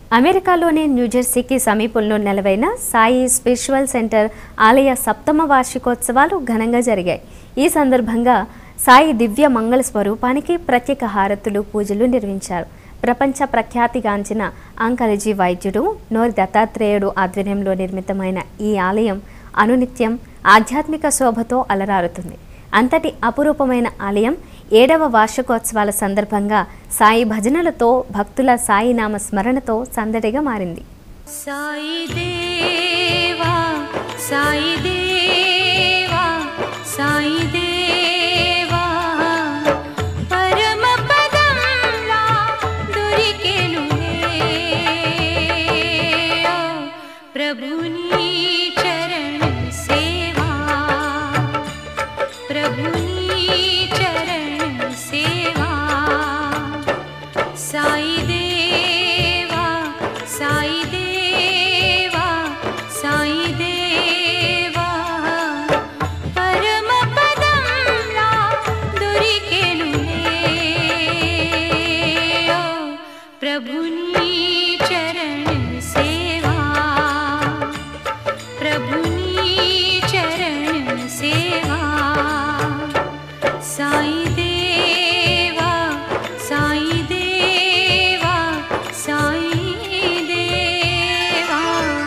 అమెరికాలోని న్యూజెర్సీకి సమీపంలో నెలవైన Sai spiritual centre ఆలయ సప్తమ వార్షికోత్సవాలు ఘనంగా జరిగాయి ఈ సందర్భంగా సాయి దివ్య మంగళ స్వరూపానికి ప్రత్యేక హారతులు పూజలు నిర్వహించారు ప్రపంచ ప్రఖ్యాతిగాంచిన ఆంకాలజీ వైద్యుడు నోరి దత్తాత్రేయుడు ఆధ్వర్యంలో నిర్మితమైన ఈ ఆలయం అనునిత్యం ఆధ్యాత్మిక శోభతో అలరారుతుంది అంతటి అపురూపమైన ఆలయం ఏడవ వార్షికోత్సవాల సందర్భంగా సాయి భజనలతో భక్తుల సాయి నామ స్మరణతో సందడిగా మారింది సాయి దేవా సాయి దేవా సాయి దేవా పరమ పదంలా దొరికెనులే ఓ ప్రభుని చరణ సేవా ప్రభుని చరణ సేవా సాయి దేవా సాయి దేవా సాయి దేవా పరమ పదంలా దొరికెనులే ఓ ప్రభుని చరణ సేవా ప్రభుని చరణ సేవా సాయి దేవా సాయి దేవా సాయి దేవా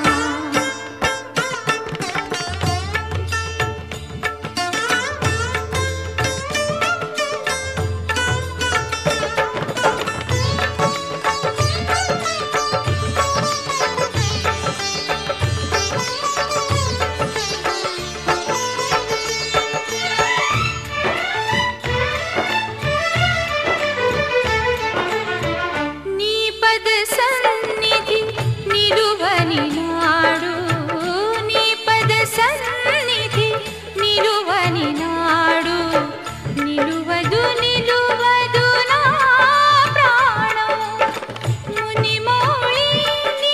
నీ పద సన్నిధి నిలువని నాడు నీ పద సన్నిధి నిలువని నాడు నిలువదు నిలువదు నా ప్రాణం మునిమౌళి నీ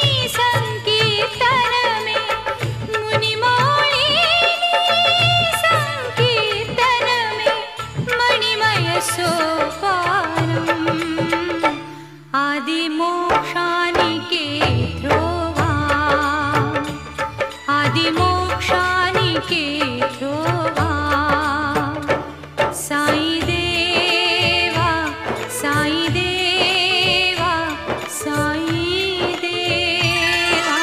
సంకీర్తనమే మునిమౌళి నీ సంకీర్తనమే మణిమయ సోపానం ఆది మోక్షానికే ధ్రువా ఆది మోక్షానికే ధ్రువా సాయి దేవా సాయి దేవా సాయి దేవా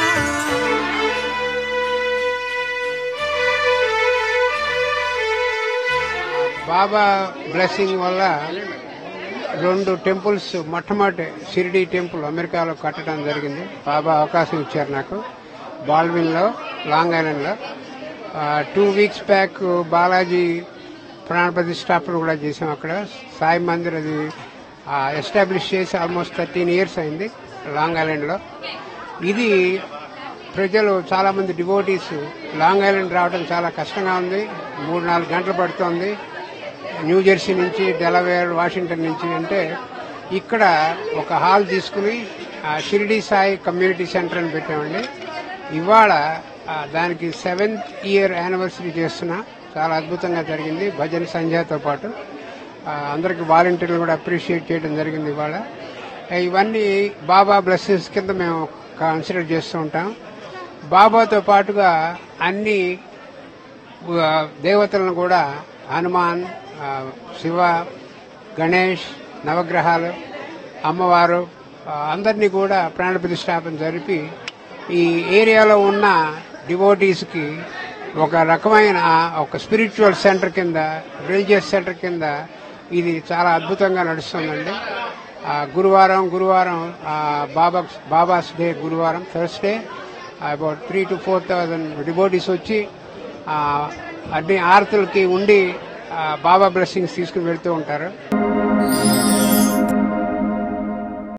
బాబా బ్లెస్సింగ్ వల్ల రెండు టెంపుల్స్ మొట్టమొదటి షిరిడి టెంపుల్ అమెరికాలో కట్టడం జరిగింది బాబా అవకాశం ఇచ్చారు నాకు బాల్విన్లో లాంగ్ ఐలాండ్లో టూ వీక్స్ బ్యాక్ బాలాజీ ప్రాణ ప్రతిష్టాపన కూడా చేసాం అక్కడ సాయి మందిర్ అది ఎస్టాబ్లిష్ చేసి ఆల్మోస్ట్ థర్టీన్ ఇయర్స్ అయింది లాంగ్ ఐలాండ్లో ఇది ప్రజలు చాలా మంది డివోటీస్ లాంగ్ ఐలాండ్ రావడం చాలా కష్టంగా ఉంది మూడు నాలుగు గంటలు పడుతోంది న్యూ జెర్సీ నుంచి డెలవేర్ వాషింగ్టన్ నుంచి అంటే ఇక్కడ ఒక హాల్ తీసుకుని ఆ, షిరిడి సాయి కమ్యూనిటీ సెంటర్ అని పెట్టామండి ఇవాళ ఆ, దానికి సెవెంత్ ఇయర్ యానివర్సరీ చేస్తున్నా చాలా అద్భుతంగా జరిగింది భజన సంధ్యతో పాటు ఆ, అందరికి వాలంటీర్లు కూడా అప్రిషియేట్ చేయడం జరిగింది ఇవాళ ఆ, ఇవన్నీ బాబా బ్లెస్సింగ్స్ కింద మేము కన్సిడర్ చేస్తూ ఉంటాం బాబాతో పాటుగా అన్ని ఆ, దేవతలను కూడా హనుమాన్ ఆ, శివ గణేష్ నవగ్రహాలు అమ్మవారు ఆ, అందరినీ కూడా ప్రాణ ప్రతిష్టాపన జరిపి ఈ ఏరియాలో ఉన్న డివోటీస్కి ఒక రకమైన ఒక స్పిరిచువల్ సెంటర్ కింద రిలీజియస్ సెంటర్ కింద ఇది చాలా అద్భుతంగా నడుస్తుందండి ఆ, గురువారం గురువారం ఆ, బాబా బాబాస్ డే గురువారం Thursday about three to four thousand devotees వచ్చి ఆ, అన్ని ఆరతులకి ఉండి ఆ, బాబా బ్లెస్సింగ్స్ తీసుకుని వెళ్తూ ఉంటారు